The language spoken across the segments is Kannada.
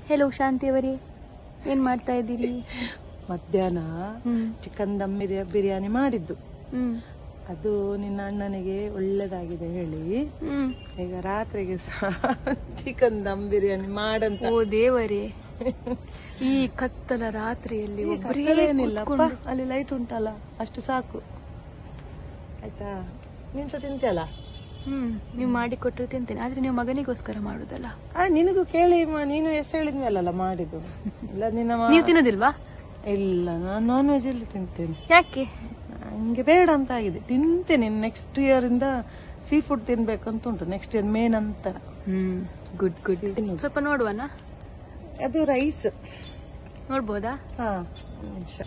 ಹೆಲೋ ಶಾಂತಿಯವರೇ ಏನ್ ಮಾಡ್ತಾ ಇದ್ದೀರಿ ಮಧ್ಯಾಹ್ನ ಹ್ಮ್ ಚಿಕನ್ ದಮ್ ಬಿರಿಯಾ ಬಿರಿಯಾನಿ ಮಾಡಿದ್ದು ಹ್ಮ್ ಅದು ನಿನ್ನ ಅಣ್ಣನಿಗೆ ಒಳ್ಳೇದಾಗಿದೆ ಹೇಳಿ ಹ್ಮ್ ಈಗ ರಾತ್ರಿಗೆ ಸಹ ಚಿಕನ್ ದಮ್ ಬಿರಿಯಾನಿ ಮಾಡಂತ ಓ ದೇವರೇ ಈ ಕತ್ತಲ ರಾತ್ರಿಯಲ್ಲಿ ಈ ಒಬ್ಬರೇ ಕತ್ತಲೇನಿಲ್ಲಪ್ಪ ಕೂತ್ಕೊಂಡು- ಅಲ್ಲಿ ಲೈಟ್ ಉಂಟಲ್ಲ ಅಷ್ಟು ಸಾಕು ಆಯ್ತಾ ನೀನ್ ಸಹ ತಿಂತಿಯಲ್ಲ ಹ್ಮ್ ನೀವು ಮಾಡಿ ಕೊಟ್ಟರು ತಿಂತೇನೆ ಆದ್ರೆ ನೀವು ಮಗನಿಗೋಸ್ಕರ ಮಾಡುದಲ್ಲ ಆ ನಿನಗೂ ಕೇಳಿ ಮ- ನೀನು ಎಸ್ ಹೇಳಿದ್ಮೇಲಲ್ಲ ಮಾಡಿದ್ದು ಇಲ್ಲ ನಿನ್ನ ಮ- ನೀವು ತಿನ್ನೋದಿಲ್ವಾ ಇಲ್ಲ ನಾನು ನಾನ್ ವೆಜ್ ಅಲ್ಲಿ ತಿಂತೇನೆ ಯಾಕೆ ಹಂಗೆ ಬೇಡ ಅಂತ ಆಗಿದೆ ತಿಂತೇನೆ ನೆಕ್ಸ್ಟ್ ಇಯರ್ ಇಂದ ಸೀ ಫುಡ್ ತಿನ್ಬೇಕಂತ ಉಂಟು ನೆಕ್ಸ್ಟ್ ಇಯರ್ ಮೇ ನಂತರ ಹ್ಮ್ ಗುಡ್ ಗುಡ್ ತಿನ್ನೋದು. ಸ್ವಲ್ಪ ನೋಡುವನ ಅದು ರೈಸ್ ನೋಡ್ಬೋದಾ ಹಾ ಒಂದ್ ನಿಮಿಷ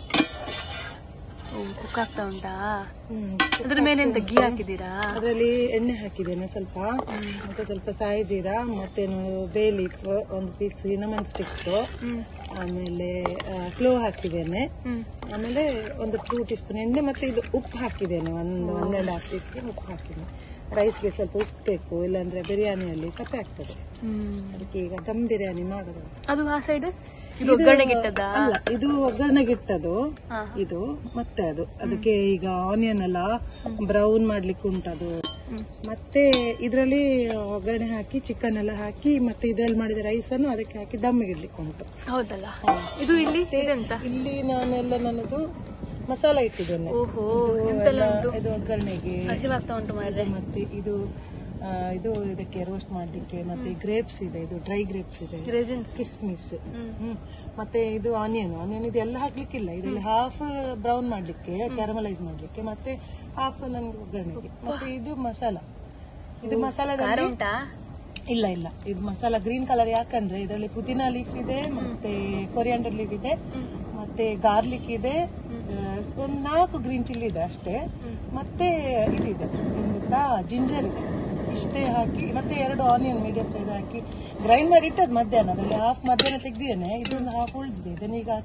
ಓ ಕುಕ್ ಆಗ್ತಾ ಉಂಟಾ ಹ್ಮ್ ಅದ್ರ ಮೇಲೆ ಎಂತ ಗೀ ಹಾಕಿದ್ದೀರಾ ಅದರಲ್ಲಿ ಎಣ್ಣೆ ಹಾಕಿದ್ದೇನೆ ಸ್ವಲ್ಪ ಮತ್ತೆ ಸ್ವಲ್ಪ ಸಾಯಿ ಜೀರಾ ಮತ್ತೇನು ಬೇ ಲೀಫ್ ಒಂದು ಪೀಸ್ ಸಿನಮನ್ ಸ್ಟಿಕ್ಸ್ ಹ್ಮ್ ಆಮೇಲೆ ಫ್ಲೋ ಹಾಕಿದ್ದೇನೆ ಹ್ಮ್ ಆಮೇಲೆ ಒಂದು ಟೂ ಟೀ ಸ್ಪೂನ್ ಎಣ್ಣೆ ಮತ್ತೆ ಇದು ಉಪ್ಪು ಹಾಕಿದ್ದೇನೆ ಒಂದು one and half teaspoon ಉಪ್ಪು ಹಾಕಿದ್ದೇನೆ ರೈಸ್ಗೆ ಸ್ವಲ್ಪ ಉಪ್ಪು ಬೇಕು ಇಲ್ಲಾಂದ್ರೆ ಬಿರಿಯಾನಿಯಲ್ಲಿ ಸಪ್ಪೆ ಆಗ್ತದೆ ಹ್ಮ್ ಅದಕ್ಕೆ ಈಗ ದಮ್ ಬಿರಿಯಾನಿ ಮಾಡೋದು ಅದು ಆ ಸೈಡ್ ಇದು ಒಗ್ಗರಣೆಗಿಟ್ಟದ್ದಾ ಅಲ್ಲ ಇದು ಒಗ್ಗರಣೆಗಿಟ್ಟದು ಹಾ. ಇದು ಮತ್ತೆ ಅದು ಅದಕ್ಕೆ ಈಗ ಆನಿಯನ್ ಎಲ್ಲ ಬ್ರೌನ್ ಮಾಡ್ಲಿಕ್ಕೆ ಉಂಟದು ಹ್ಮ್. ಮತ್ತೆ ಇದರಲ್ಲಿ ಒಗ್ಗರಣೆ ಹಾಕಿ ಚಿಕನ್ ಎಲ್ಲ ಹಾಕಿ ಮತ್ತೆ ಇದ್ರಲ್ಲಿ ಮಾಡಿದ ರೈಸ್ ಅನ್ನು ಅದಕ್ಕೆ ಹಾಕಿ ದಮ್ಮಿಗೆ ಇಡ್ಲಿಕ್ಕೆ ಉಂಟು ಹೌದಲ್ಲ ಇದು ಇಲ್ಲಿ ಇದೆಂತ ಇಲ್ಲಿ ನಾನೆಲ್ಲ ನನ್ನದು ಮಸಾಲ ಇಟ್ಟಿದ್ದೇನೆ ಓಹೋ ಇದು ಎಂತೆಲ್ಲ ಎಲ್ಲ- ಉಂಟು ಇದು ಒಗ್ಗರಣೆಗೆ ಹಸಿವಾಗ್ತಾ ಉಂಟು ಮಾರ್ರೆ ಮತ್ತೆ ಇದು ಆ, ಇದು ಇದಕ್ಕೆ ರೋಸ್ಟ್ ಮಾಡ್ಲಿಕ್ಕೆ ಮತ್ತೆ ಗ್ರೇಪ್ಸ್ ಇದೆ ಇದು ಡ್ರೈ ಗ್ರೇಪ್ಸ್ ಇದೆ ರೆಸಿನ್ಸ್ ಕಿಸ್ಮಿಸ್ ಹ್ಮ್. ಹ್ಮ್ ಮತ್ತೆ ಇದು ಆನಿಯನ್ ಆನಿಯನ್ ಇದೆಲ್ಲ ಹಾಕ್ಲಿಕ್ಕಿಲ್ಲ ಇದರಲ್ಲಿ ಹಾಫ್ ಬ್ರೌನ್ ಮಾಡ್ಲಿಕ್ಕೆ ಕ್ಯಾರಮಲೈಸ್ ಮಾಡ್ಲಿಕ್ಕೆ ಮತ್ತೆ ಹಾಫ್ ನನ್ಗೆ ಒಗ್ಗರಣೆಗೆ ಮತ್ತೆ ಇದು ಮಸಾಲ ಇದು ಖಾರ ಮಸಾಲದಲ್ಲಿ ಉಂಟಾ ಇಲ್ಲ ಇಲ್ಲ ಇದು ಮಸಾಲ ಗ್ರೀನ್ ಕಲರ್ ಯಾಕಂದ್ರೆ ಇದರಲ್ಲಿ ಪುದೀನಾ ಲೀಫ್ ಇದೆ ಮತ್ತೆ ಕೊರಿಯಾಂಡರ್ ಲೀಫ್ ಇದೆ ಮತ್ತೆ ಗಾರ್ಲಿಕ್ ಇದೆ ಒಂದು ನಾಲ್ಕು ಗ್ರೀನ್ ಚಿಲ್ಲಿ ಇದೆ ಅಷ್ಟೇ ಮತ್ತೆ ಇದಿದೆ ಏನ್ ಗೊತ್ತಾ ಜಿಂಜರ್ ಇದೆ ಇಷ್ಟೇ ಹಾಕಿ ಮತ್ತೆ ಎರಡು ಆನಿಯನ್ ಮೀಡಿಯಂ ಸೈಜ್ ಹಾಕಿ ಗ್ರೈಂಡ್ ಮಾಡಿ ಇಟ್ಟದ್ದು ಮಧ್ಯಾಹ್ನ ಅದರಲ್ಲಿ ಹಾಫ್ ಮಧ್ಯಾಹ್ನ ತೆಗ್ದಿದ್ದೇನೆ ಇದೊಂದು ಹಾಫ್ ಉಳಿದಿದೆ ಇದನ್ನ ಈಗ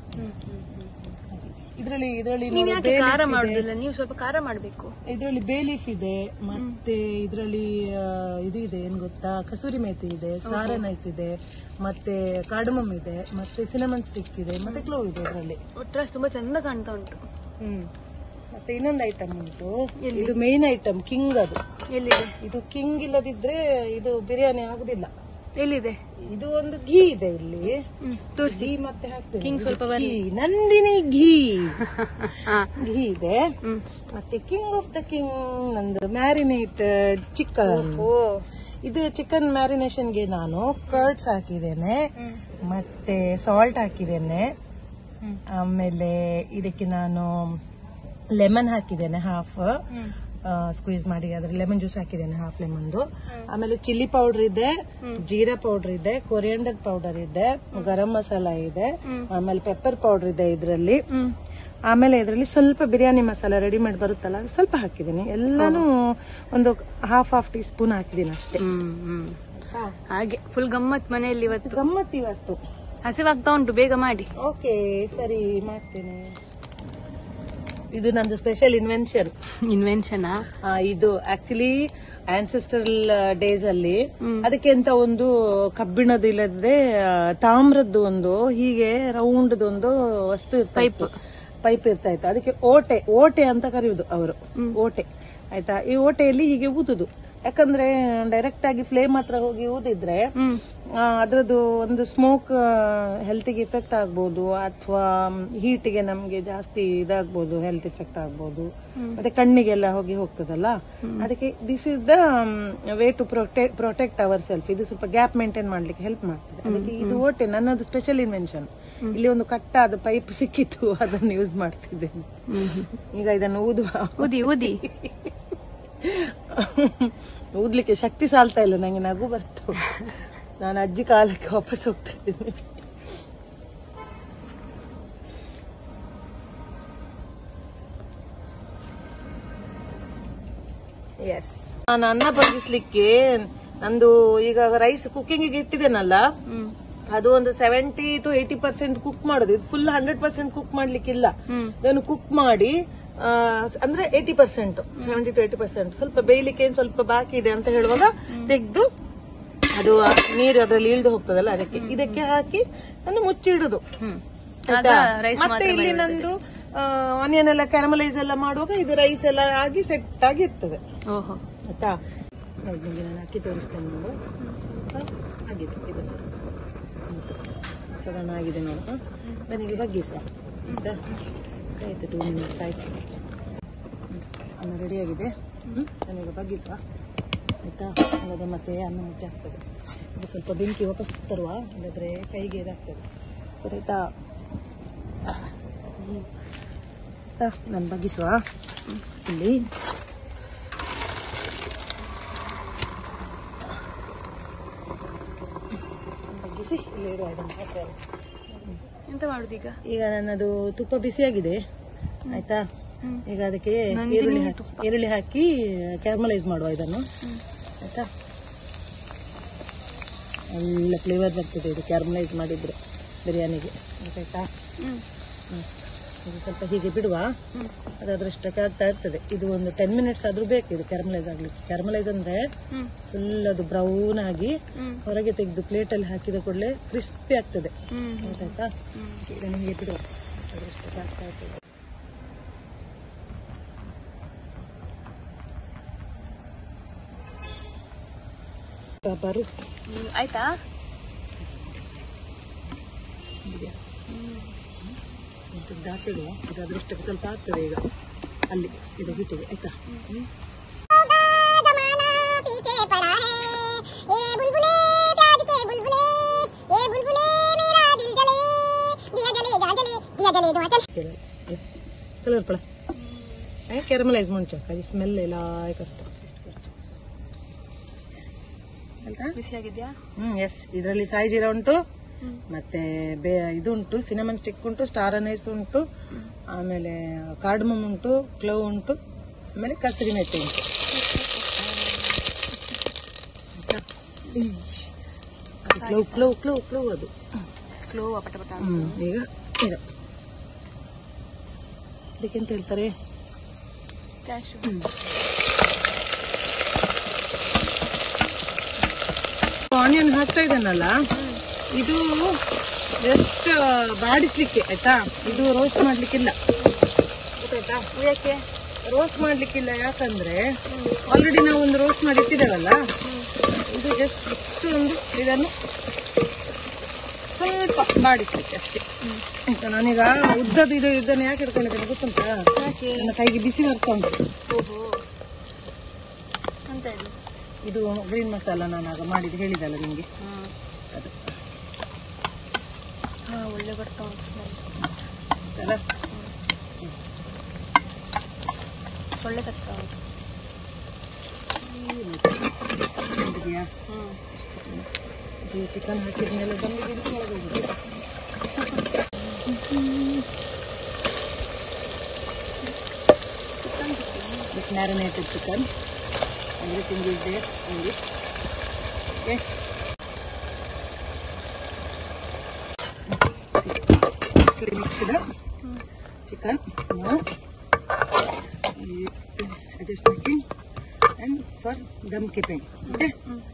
ಇದರಲ್ಲಿ ಇದರಲ್ಲಿ ನೀವ್ ಯಾಕೆ ಖಾರ ಮಾಡುದಿಲ್ಲ ನೀವು ಸ್ವಲ್ಪ ಖಾರ ಮಾಡ್ಬೇಕು ಇದರಲ್ಲಿ ಬೇಲೀಫ್ ಇದೆ ಮತ್ತೆ ಇದರಲ್ಲಿ ಇದು ಇದೆ ಏನ್ ಗೊತ್ತಾ ಕಸೂರಿ ಮೇಥಿ ಇದೆ ಸ್ಟಾರ್ ನೈಸ್ ಇದೆ ಮತ್ತೆ ಕಾರ್ಡಮಮ್ ಇದೆ ಮತ್ತೆ ಸಿನಮನ್ ಸ್ಟಿಕ್ ಇದೆ ಮತ್ತೆ ಕ್ಲೋವ್ ಇದೆ ಇದರಲ್ಲಿ ಒಟ್ರಾಸ್ ತುಂಬಾ ಚಂದ ಕಾಣ್ತಾ ಉಂಟು ಹ್ಮ್ ಮತ್ತೆ ಇನ್ನೊಂದು ಐಟಮ್ ಉಂಟು ಇದು ಮೇನ್ ಐಟಮ್ ಕಿಂಗ್ ಅದು ಎಲ್ಲಿದೆ ಇದು ಕಿಂಗ್ ಇಲ್ಲದಿದ್ರೆ ಇದು ಬಿರಿಯಾನಿ ಆಗುದಿಲ್ಲ ಎಲ್ಲಿದೆ ಇದು ಒಂದು ಘೀ ಇದೆ ಇಲ್ಲಿ ಹ್ಮ್ ತೋರಿಸಿ ಘೀ ಮತ್ತೆ ಹಾಕ್ತೇನೆ ಕಿಂಗ್ ಇದು ಸ್ವಲ್ಪ ಬರ್ಲಿ. ಘೀ ನಂದಿನಿ ಘೀ ಹಾ ಘೀ ಇದೆ ಹ್ಮ್ ಮತ್ತೆ ಕಿಂಗ್ ಆಫ್ ದ ಕಿಂಗ್ ನಂದು ಮ್ಯಾರಿನೇಟೆಡ್ ಚಿಕನ್ ಓ ಇದು ಚಿಕನ್ ಮ್ಯಾರಿನೇಷನ್ಗೆ ನಾನು ಕರ್ಡ್ಸ್ ಹಾಕಿದ್ದೇನೆ ಹ್ಮ್ ಮತ್ತೆ ಸಾಲ್ಟ್ ಹಾಕಿದ್ದೇನೆ ಹ್ಮ್. ಆಮೇಲೆ ಇದಕ್ಕೆ ನಾನು ಲೆಮನ್ ಹಾಕಿದ್ದೇನೆ ಹಾಫ್ ಹ್ಮ್ ಸ್ಕ್ವೀಸ್ ಮಾಡಿ ಅದ್ರ ಲೆಮನ್ ಜ್ಯೂಸ್ ಹಾಕಿದ್ದೇನೆ ಹಾಫ್ ಲೆಮನ್ದು ಆಮೇಲೆ ಚಿಲ್ಲಿ ಪೌಡರ್ ಇದೆ ಜೀರಾ ಪೌಡರ್ ಇದೆ ಕೊರಿಯಂಡರ್ ಪೌಡರ್ ಇದೆ ಗರಂ ಮಸಾಲ ಇದೆ ಆಮೇಲೆ ಪೆಪ್ಪರ್ ಪೌಡರ್ ಇದೆ ಇದರಲ್ಲಿ ಹ್ಮ್ ಆಮೇಲೆ ಇದರಲ್ಲಿ ಸ್ವಲ್ಪ ಬಿರಿಯಾನಿ ಮಸಾಲ ರೆಡಿಮೇಡ್ ಬರುತ್ತಲ್ಲ ಅದು ಸ್ವಲ್ಪ ಹಾಕಿದ್ದೀನಿ ಎಲ್ಲಾನು ಒಂದು ಹಾಫ್ ಹಾಫ್ ಟೀ ಸ್ಪೂನ್ ಹಾಕಿದ್ದೀನಿ ಅಷ್ಟೇ ಹ್ಮ್ ಹ್ಮ್ ಹಾಗೆ ಫುಲ್ ಗಮ್ಮತ್ ಮನೆಯಲ್ಲಿ ಇವತ್ತು ಗಮ್ಮತ್ ಇವತ್ತು ಹಸಿವಾಗ್ತಾ ಉಂಟು ಬೇಗ ಮಾಡಿ ಓಕೆ ಸರಿ ಮಾಡ್ತೇನೆ ಇದು ನಂದು ಸ್ಪೆಷಲ್ ಇನ್ವೆನ್ಷನ್ ಇನ್ವೆನ್ಷನಾ ಇದು ಆಕ್ಚುಲಿ ಆನ್ಸೆಸ್ಟರಲ್ ಡೇಸ್ ಅಲ್ಲಿ ಅದಕ್ಕೆ ಅಂತ ಒಂದು ಕಬ್ಬಿಣದ ಇಲ್ಲದ್ರೆ ಆ, ತಾಮ್ರದ್ದು ಒಂದು ಹೀಗೆ ರೌಂಡ್ ಒಂದು ವಸ್ತು ಇರ್ತಾ ಇತ್ತು ಪೈಪ್ ಇರ್ತಾ ಇತ್ತು ಅದಕ್ಕೆ ಓಟೆ ಓಟೆ ಅಂತ ಕರೆಯುವುದು ಅವರು ಓಟೆ ಆಯ್ತಾ ಈ ಓಟೆಯಲ್ಲಿ ಹೀಗೆ ಊದುದು ಯಾಕಂದ್ರೆ ಡೈರೆಕ್ಟ್ ಆಗಿ ಫ್ಲೇಮ್ ಹತ್ರ ಹೋಗಿ ಊದಿದ್ರೆ ಹ್ಮ್ ಆ, ಅದ್ರದ್ದು ಒಂದು ಸ್ಮೋಕ್ ಹೆಲ್ತಿಗೆ ಇಫೆಕ್ಟ್ ಆಗ್ಬೋದು ಅಥವಾ ಹೀಟಿಗೆ ನಮ್ಗೆ ಜಾಸ್ತಿ ಇದಾಗ್ಬೋದು ಹೆಲ್ತ್ ಇಫೆಕ್ಟ್ ಆಗ್ಬೋದು ಮತ್ತೆ ಕಣ್ಣಿಗೆಲ್ಲ ಹೋಗಿ ಹೋಗ್ತದಲ್ಲ ಅದಕ್ಕೆ this is the way to protect protect our self ಇದು ಸ್ವಲ್ಪ ಗ್ಯಾಪ್ ಮೇಂಟೈನ್ ಮಾಡ್ಲಿಕ್ಕೆ ಹೆಲ್ಪ್ ಮಾಡ್ತದೆ ಅದಕ್ಕೆ ಇದು ಓಟೆ ನನ್ನದು ಸ್ಪೆಷಲ್ ಇನ್ವೆನ್ಷನ್ ಇಲ್ಲಿ ಒಂದು ಕಟ್ಟಾದ ಪೈಪ್ ಸಿಕ್ಕಿತ್ತು ಅದನ್ನು ಯೂಸ್ ಮಾಡ್ತಿದ್ದೇನೆ ಈಗ ಇದನ್ನು ಊದುವ ಉದಿ ಉದಿ ಊದ್ಲಿಕ್ಕೆ ಶಕ್ತಿ ಸಾಲ್ತಾ ಇಲ್ಲ ನಂಗೆ ನಗು ಬರ್ತು ನಾನು ಅಜ್ಜಿ ಕಾಲಕ್ಕೆ ವಾಪಸ್ ಹೋಗ್ತಾ ಇದ್ದೀನಿ ಎಸ್ ನಾನು ಅನ್ನ ಬಗ್ಗಿಸ್ಲಿಕ್ಕೆ ನಂದು ಈಗ ರೈಸ್ ಕುಕ್ಕಿಂಗಿಗೆ ಇಟ್ಟಿದ್ದೇನಲ್ಲ ಹ್ಮ್ ಅದು ಒಂದು seventy to eighty percent cook ಮಾಡೋದು ಇದು ಫುಲ್ ಹಂಡ್ರೆಡ್ ಪರ್ಸೆಂಟ್ ಕುಕ್ ಮಾಡ್ಲಿಕ್ಕಿಲ್ಲ ಹ್ಮ್ ಇದನ್ನು ಕುಕ್ ಮಾಡಿ ಆ, ಅಂದ್ರೆ eighty percent seventy to eighty percent ಸ್ವಲ್ಪ ಬೇಯಲಿಕ್ಕೆ ಏನ್ ಸ್ವಲ್ಪ ಬಾಕಿ ಇದೆ ಅಂತ ಹೇಳುವಾಗ ತೆಗೆದು ಅದು ಆ ನೀರು ಅದ್ರಲ್ಲಿ ಇಳಿದು ಹೋಗ್ತದಲ್ಲ ಅದಕ್ಕೆ ಇದಕ್ಕೆ ಹಾಕಿ ನಾನು ಮುಚ್ಚಿಡುದು ಹ್ಮ್ ಆಯ್ತಾ? rice ಮತ್ತೆ ಇಲ್ಲಿ ನಂದು ಆನಿಯನ್ ಎಲ್ಲ ಕ್ಯಾರಮಲೈಸ್ ಎಲ್ಲ ಮಾಡುವಾಗ ಇದು ರೈಸ್ ಎಲ್ಲ ಆಗಿ ಸೆಟ್ ಆಗಿ ಇರ್ತದೆ ಓಹೋ ಆಯ್ತಾ ನೋಡಿ ನಿಮಗೆ ನಾನು ಅಕ್ಕಿ ತೋರಿಸ್ತೇನೆ ನೋಡು ಸ್ವಲ್ಪ ಆಗಿದೆ ಇದು ಸಡನ್ ಆಗಿದೆ ನೋಡು ಹ? ನನಗೆ ಬಗ್ಗಿಸುವ ಆಯ್ತಾ ಆಯ್ತು ಟೂ ಮಿನಿಟ್ಸ್ ಆಯ್ತು ಅನ್ನ ರೆಡಿಯಾಗಿದೆ ನನಗೆ ಬಗ್ಗಿಸುವ ಆಯ್ತಾ ಇಲ್ಲದೆ ಮತ್ತೆ ಅನ್ನ ಮುಟ್ಟೆ ಆಗ್ತದೆ ಇದು ಸ್ವಲ್ಪ ಬೆಂಕಿ ವಾಪಸ್ ತರುವ ಇಲ್ಲದ್ರೆ ಕೈಗೆ ಇದಾಗ್ತದೆ ಗೊತ್ತಾಯ್ತಾ ಹ್ಮ್. ಆಯ್ತಾ ನಾನು ಬಗ್ಗಿಸುವ ಇಲ್ಲಿ ಬಗ್ಗಿಸಿ ಇಲ್ಲಿ ಇಡುವ ಇದನ್ನು ಪಾತ್ರೆ ಎಲ್ಲ. ಎಂತ ಮಾಡುದೀಗ ಈಗ ನನ್ನದು ತುಪ್ಪ ಬಿಸಿಯಾಗಿದೆ ಆಯ್ತಾ ಹ್ಮ್. ಈಗ ಅದಕ್ಕೆ ನಂದಿನಿ ಈರುಳ್ಳಿ ಹಾಕಿ ಈರುಳ್ಳಿ ಹಾಕಿ ಕ್ಯಾರಮಲೈಸ್ ಮಾಡುವ ಇದನ್ನು ಆಯ್ತಾ ಒಳ್ಳೆ ಫ್ಲೇವರ್ ಬರ್ತದೆ ಇದು ಕ್ಯಾರಮಲೈಸ್ ಮಾಡಿದ್ರೆ ಬಿರಿಯಾನಿಗೆ ಗೊತ್ತಾಯ್ತಾ ಹ್ಮ್ ಹ್ಮ್. ಇದು ಸ್ವಲ್ಪ ಹೀಗೆ ಬಿಡುವ ಅದಾದ್ರಷ್ಟಕ್ಕೆ ಆಗ್ತಾ ಇರ್ತದೆ ಇದು ಒಂದು ಟೆನ್ ಮಿನಿಟ್ಸ್ ಆದ್ರೂ ಬೇಕು ಇದು ಕ್ಯಾರಮಲೈಸ್ ಆಗ್ಲಿಕ್ಕೆ ಕ್ಯಾರಮಲೈಸ್ ಅಂದ್ರೆ ಹ್ಮ್ ಫುಲ್ ಅದು ಬ್ರೌನ್ ಆಗಿ ಹ್ಮ್ ಹೊರಗೆ ತೆಗೆದು ಪ್ಲೇಟಲ್ಲಿ ಹಾಕಿದ ಕೂಡಲೇ ಕ್ರಿಸ್ಪಿ ಆಗ್ತದೆ ಹ್ಮ್ ಗೊತ್ತಾಯ್ತಾ ಈಗ ನಿಮಗೆ ಬಿಡುವ ಅದ್ರಷ್ಟಕ್ಕೆ ಆಗ್ತಾ ಇರ್ತದೆ ಬರು ಹ್ಮ್. ಆಯ್ತಾ ದಾಟಿಡುವ ಇದು ಅದೃಷ್ಟಕ್ಕೆ ಸ್ವಲ್ಪ ಆಗ್ತದೆ ಈಗ ಅಲ್ಲಿ ಇದು ಹಿಟ್ಟಿಗೆ ಆಯ್ತಾ ಹ್ಮ್. पीछे पड़ा है ये बुलबुले प्याज के बुलबुले ये बुलबुले मेरा दिल जले दिया जले जा जले दिया जले दुआ चले ಕಲರ್ ಪಳ ಕ್ಯಾರಮಲೈಸ್ ಮುಂಚೆ ಅದು ಸ್ಮೆಲ್ ಎಲ್ಲ ಕಷ್ಟ ಆಯ್ತಾ ಖುಷಿಯಾಗಿದ್ಯಾ ಹ್ಮ್ ಎಸ್ ಇದರಲ್ಲಿ ಸಾಯಿ ಜೀರಾ ಉಂಟು ಹ್ಮ್. ಮತ್ತೆ ಬೇ ಇದು ಉಂಟು ಸಿನಮನ್ ಸ್ಟಿಕ್ ಉಂಟು ಸ್ಟಾರ್ ಅನೈಸ್ ಉಂಟು ಆಮೇಲೆ ಕಾರ್ಡಮಮ್ ಉಂಟು ಕ್ಲವ್ ಉಂಟು ಆಮೇಲೆ ಕಸ್ತೂರಿ ಮೆಥಿ ಉಂಟು ಕ್ಲವ್ ಕ್ಲವ್ ಕ್ಲವ್ ಕ್ಲವ್ ಅದು ಕ್ಲೋ ಪಟ ಪಟ ಹ್ಮ್ ಈಗ ಇದು ಅದಕ್ಕೆಂತ ಹೇಳ್ತಾರೆ ಕ್ಯಾಶು ಆನಿಯನ್ ಹಾಕ್ತಾ ಇದ್ದಾನಲ್ಲ ಇದು ಜಸ್ಟ್ ಬಾಡಿಸ್ಲಿಕ್ಕೆ ಆಯ್ತಾ ಇದು ರೋಸ್ಟ್ ಮಾಡ್ಲಿಕ್ಕಿಲ್ಲ ಗೊತ್ತಾಯ್ತಾ ಯಾಕೆ ರೋಸ್ಟ್ ಮಾಡ್ಲಿಕ್ಕಿಲ್ಲ ಯಾಕಂದ್ರೆ ಆಲ್ರೆಡಿ ನಾವು ಒಂದು ರೋಸ್ಟ್ ಮಾಡಿ ಇಟ್ಟಿದ್ದೇವಲ್ಲ ಇದು ಜಸ್ಟ್ ಇಷ್ಟು ಒಂದು ಇದನ್ನು ಸ್ವಲ್ಪ ಬಾಡಿಸ್ಲಿಕ್ಕೆ ಅಷ್ಟೇ ಆಯ್ತಾ ನಾನೀಗ ಉದ್ದದ ಇದು ಇದನ್ನು ಯಾಕೆ ಇಟ್ಕೊಂಡಿದ್ದೇನೆ ಗೊತ್ತುಂಟಾ ಯಾಕೆ ನನ್ನ ಕೈಗೆ ಬಿಸಿ ಬರ್ತಾ ಉಂಟು ಓಹೋ ಅಂತ ಹೇಳಿ ಇದು ಗ್ರೀನ್ ಮಸಾಲ ನಾನು ಆಗ ಮಾಡಿದ್ದು ಹೇಳಿದಲ್ಲ ನಿಮಗೆ ಹ್ಮ್ ಅದು ಹಾ ಒಳ್ಳೆ ಬರ್ತಾ ಉಂಟು smell. ಅಲ್ಲ ಒಳ್ಳೆ ಬರ್ತಾ ಉಂಟು ಇದೆಯಾ ಹ್ಮ್ ಇದು ಚಿಕನ್ ಹಾಕಿದ್ಮೇಲೆ ದಮ್ಮಿಗೆ ಇಟ್ಟು ಒಳಗೆ ಹೋಗುದು. It's marinated chicken. Everything is there in this. Okay. Nicely mixed up. Chicken. Now, I just making and for dum keeping. Okay.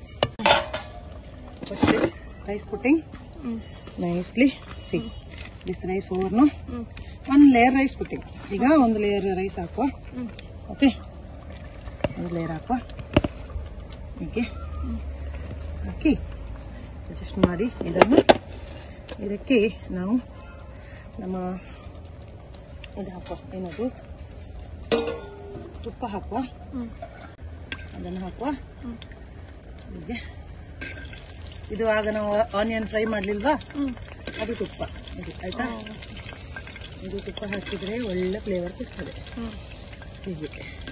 Put this rice putting hmm nicely. See this rice over no. ಹ್ಮ್ ಒಂದು ಲೇಯರ್ ರೈಸ್ ಪುಟ್ಟಿಂಗ್ ಈಗ ಒಂದು ಲೇಯರ್ ರೈಸ್ ಹಾಕುವ ಹ್ಮ್ ಓಕೆ ಒಂದು ಲೇಯರ್ ಹಾಕುವ ಹೀಗೆ ಹಾಕಿ ಅಡ್ಜಸ್ಟ್ ಮಾಡಿ ಇದನ್ನು ಇದಕ್ಕೆ ನಾವು ನಮ್ಮ ಇದು ಹಾಕುವ ಏನದು ತುಪ್ಪ ಹಾಕುವ ಹ್ಮ್ ಅದನ್ನು ಹಾಕುವ ಹ್ಮ್. ಹೀಗೆ ಇದು ಆಗ ನಾವು ಆನಿಯನ್ ಫ್ರೈ ಮಾಡಲಿಲ್ವಾ ಹ್ಮ್ ಅದು ತುಪ್ಪ ಇದು ಆಯ್ತಾ ಇದು ತುಪ್ಪ ಹಾಕಿದ್ರೆ ಒಳ್ಳೆ ಫ್ಲೇವರ್ ಸಿಗ್ತದೆ ಹ್ಮ್ ಹೀಗೆ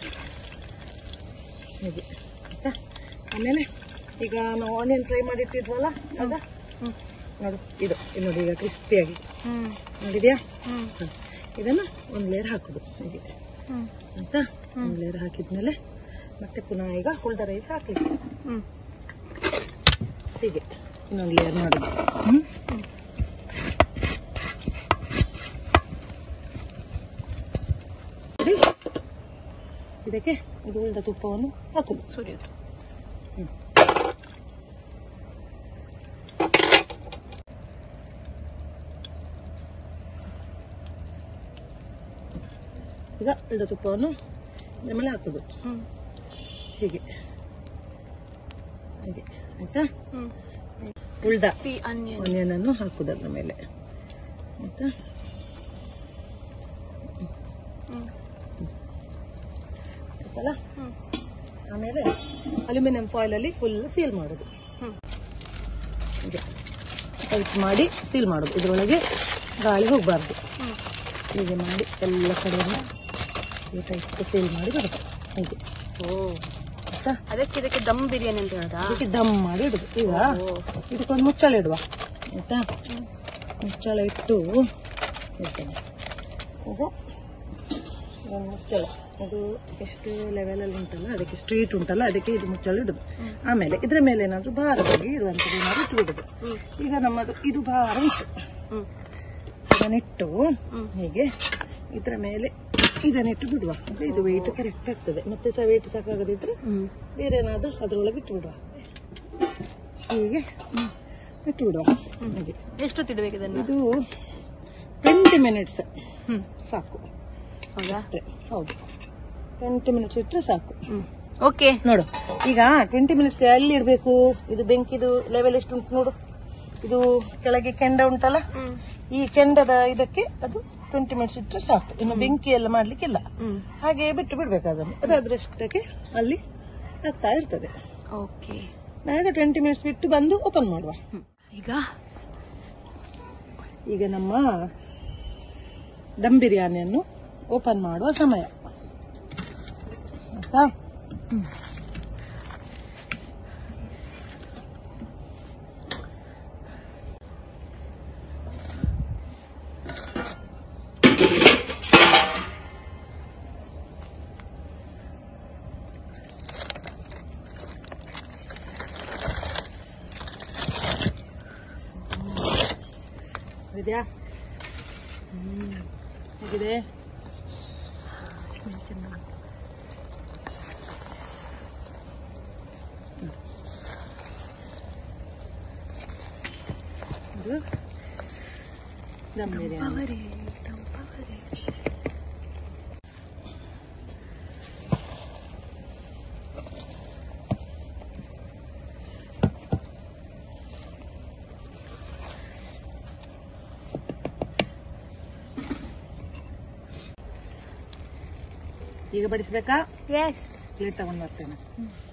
ಹೀಗೆ ಆಯ್ತಾ ಆಮೇಲೆ ಈಗ ನಾವು ಆನಿಯನ್ ಫ್ರೈ ಮಾಡಿಟ್ಟಿದ್ವಲ್ಲ ಆಗ ಹ್ಮ್ ನೋಡು ಇದು ಇದು ನೋಡಿ ಈಗ ಕ್ರಿಸ್ಪಿಯಾಗಿ ಹ್ಮ್ ನೋಡಿದ್ಯಾ ಹ್ಮ್ ಹ. ಇದನ್ನು ಒಂದು ಲೇಯರ್ ಹಾಕೋದು ಹೀಗೆ ಹ್ಮ್ ಆಯ್ತಾ ಒಂದು ಲೇಯರ್ ಹಾಕಿದ್ಮೇಲೆ ಮತ್ತೆ ಪುನಃ ಈಗ ಉಳ್ದ ರೈಸ್ ಹಾಕ್ಲಿಕ್ಕೆ ಹ್ಮ್ ಹೀಗೆ ಇನ್ನೊಂದು ಲೇಯರ್ ಮಾಡೋದು ಹ್ಮ್ ಸರಿ? ಇದಕ್ಕೆ ಇದು ಉಳಿದ ತುಪ್ಪವನ್ನು ಹಾಕುದು ಸುರಿಯೋದು ಈಗ ಇಳಿದ ತುಪ್ಪವನ್ನು ಇದ್ರ ಮೇಲೆ ಹಾಕೋದು ಹ್ಮ್ ಹೀಗೆ ಹಾಗೆ ಆಯ್ತಾ ಹ್ಮ್ ಉಳ್ದ ಪಿ ಅನ್ಯನ್ ಆನಿಯನ್ ಅನ್ನು ಹಾಕುದು ಅದ್ರ ಮೇಲೆ ಆಯ್ತಾ ಹ್ಮ್ ಆಯ್ತಲ್ಲ ಹ್ಮ್ ಆಮೇಲೆ ಅಲ್ಯೂಮಿನಿಯಂ ಫಾಯಿಲ್ ಅಲ್ಲಿ ಫುಲ್ ಸೀಲ್ ಮಾಡೋದು ಹ್ಮ್ ಹೀಗೆ ಟೈಟ್ ಮಾಡಿ ಸೀಲ್ ಮಾಡೋದು ಇದರೊಳಗೆ ಗಾಳಿ ಹೋಗಬಾರ್ದು ಹ್ಮ್ ಹೀಗೆ ಮಾಡಿ ಎಲ್ಲ ಕಡೆಯನ್ನು ಈ ಟೈಟ್ ಸೀಲ್ ಮಾಡಿ ಬಿಡೋದು ಹೀಗೆ ಓ ಆಯ್ತಾ ಅದಕ್ಕೆ ಇದಕ್ಕೆ ದಮ್ ಬಿರಿಯಾನಿ ಅಂತ ಹೇಳೋದಾ ಅದಕ್ಕೆ ದಮ್ ಮಾಡಿ ಇಡುದು ಈಗ ಇದಕ್ಕೊಂದು ಮುಚ್ಚಳ ಇಡುವ ಆಯ್ತಾ ಮುಚ್ಚಳ ಇಟ್ಟು ಇಡ್ತೇನೆ ಈಗ ಒಂದು ಮುಚ್ಚಳ ಅದು ಎಷ್ಟು ಲೆವೆಲಲ್ಲಿ ಉಂಟಲ್ಲ ಅದಕ್ಕೆ ಸ್ಟ್ರೀಟ್ ಉಂಟಲ್ಲ ಅದಕ್ಕೆ ಇದು ಮುಚ್ಚಳ ಇಡುದು ಆಮೇಲೆ ಇದ್ರ ಮೇಲೆ ಏನಾದ್ರು ಭಾರವಾಗಿ ಇರುವಂಥದ್ದು ಏನಾದ್ರು ಇಟ್ಟು ಬಿಡುದು ಈಗ ನಮ್ಮದು ಇದು ಭಾರ ಉಂಟು ಹ್ಮ್ ಇದನ್ನಿಟ್ಟು ಹೀಗೆ ಇದರ ಮೇಲೆ ಇದನ್ನಿಟ್ಟು ಬಿಡುವ ಆಗ ಇದು ವೆಯ್ಟ್ ಕರೆಕ್ಟ್ ಆಗ್ತದೆ ಮತ್ತೆ ಸಹ ವೆಯ್ಟ್ ಸಾಕಾಗದಿದ್ರೆ ಹ್ಮ್ ಬೇರೆ ಏನಾದ್ರು ಅದ್ರೊಳಗೆ ಇಟ್ಟು ಬಿಡುವ ಹೀಗೆ ಇಟ್ಟು ಬಿಡುವ ಹಾಗೆ ಎಷ್ಟೊತ್ತು ಇಡ್ಬೇಕು ಇದನ್ನ ಇದು ಟ್ವೆಂಟಿ ಮಿನಿಟ್ಸ್ ಹ್ಮ್ ಸಾಕು ಹೌದಾ ಅಷ್ಟೇ. ಹೌದು ಟ್ವೆಂಟಿ ಮಿನಿಟ್ಸ್ ಇಟ್ಟರೆ ಸಾಕು ಹ್ಮ್ ಓಕೆ ನೋಡು ಈಗ ಟ್ವೆಂಟಿ ಮಿನಿಟ್ಸ್ ಎಲ್ಲಿ ಇಡಬೇಕು ಇದು ಬೆಂಕಿದು ಲೆವೆಲ್ ಎಷ್ಟು ಉಂಟು ನೋಡು ಇದು ಕೆಳಗೆ ಕೆಂಡ ಉಂಟಲ್ಲ ಹ್ಮ್ ಈ ಕೆಂಡದ ಇದಕ್ಕೆ ಅದು ಟ್ವೆಂಟಿ ಮಿನಿಟ್ಸ್ ಇಟ್ಟರೆ ಸಾಕು ಇನ್ನು ಬೆಂಕಿ ಎಲ್ಲ ಮಾಡ್ಲಿಕ್ಕಿಲ್ಲ ಹ್ಮ್ ಹಾಗೆ ಬಿಟ್ಟು ಬಿಡ್ಬೇಕು ಅದನ್ನು ಅದು ಅದರಷ್ಟಕ್ಕೆ ಅಲ್ಲಿ ಆಗ್ತಾ ಇರ್ತದೆ ಓಕೆ ನಾಗ ಟ್ವೆಂಟಿ ಮಿನಿಟ್ಸ್ ಬಿಟ್ಟು ಬಂದು ಓಪನ್ ಮಾಡುವ ಈಗ ಈಗ ನಮ್ಮ ದಮ್ ಬಿರಿಯಾನಿಯನ್ನು ಓಪನ್ ಮಾಡುವ ಸಮಯ ಆಯ್ತಾ ಇದೆಯಾ ಹ್ಮ್ ಹೇಗಿದೆ ಇದು ದಮ್ ಬಿರಿಯಾನಿ ಈಗ ಬಡಿಸ್ಬೇಕಾ ಎಸ್ ಪ್ಲೇಟ್ ತಗೊಂಡ್ ಬರ್ತೇನೆ